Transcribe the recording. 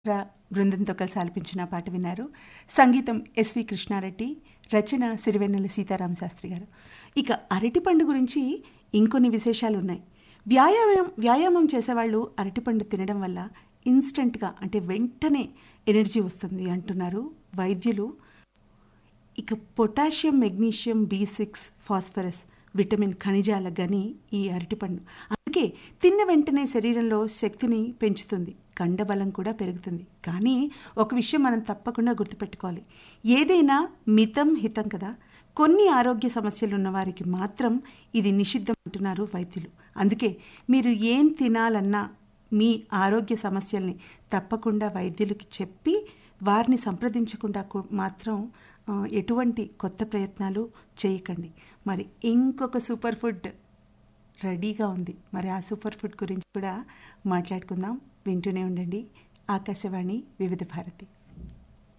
రా బృందంతో కలిసి ఆలపించిన పాట విన్నారు సంగీతం ఎస్వి కృష్ణారెడ్డి రచన సిరివెన్నెల సీతారామ శాస్త్రి గారు ఇక అరటిపండు గురించి ఇంకొన్ని విశేషాలు ఉన్నాయి వ్యాయామం వ్యాయామం చేసేవాళ్ళు అరటిపండు తినడం వల్ల ఇన్స్టెంట్గా అంటే వెంటనే ఎనర్జీ వస్తుంది అంటున్నారు వైద్యులు ఇక potassium magnesium B six phosphorus vitamin ఖనిజాల గని ఈ అరటిపండు అందుకే తిన్న వెంటనే శరీరంలో శక్తిని పెంచుతుంది కండబలం కూడా పెరుగుతుంది కానీ ఒక విషయం మనం తప్పకుండా గుర్తుపెట్టుకోవాలి ఏదైనా మితం హితం కదా కొన్ని ఆరోగ్య సమస్యలు ఉన్న వారికి మాత్రం ఇది నిషిద్ధం అంటున్నారు వైద్యులు అందుకే మీరు ఏం తినాలన్నా మీ ఆరోగ్య సమస్యల్ని తప్పకుండా వైద్యులకి చెప్పి వారిని సంప్రదించకుండా కు- మాత్రం ఆ, ఎటువంటి కొత్త ప్రయత్నాలు చేయకండి మరి ఇంకొక సూపర్ ఫుడ్ రెడీగా ఉంది మరి ఆ సూపర్ ఫుడ్ గురించి కూడా మాట్లాడుకుందాం వింటూనే ఉండండి ఆకాశవాణి వివిధ భారతి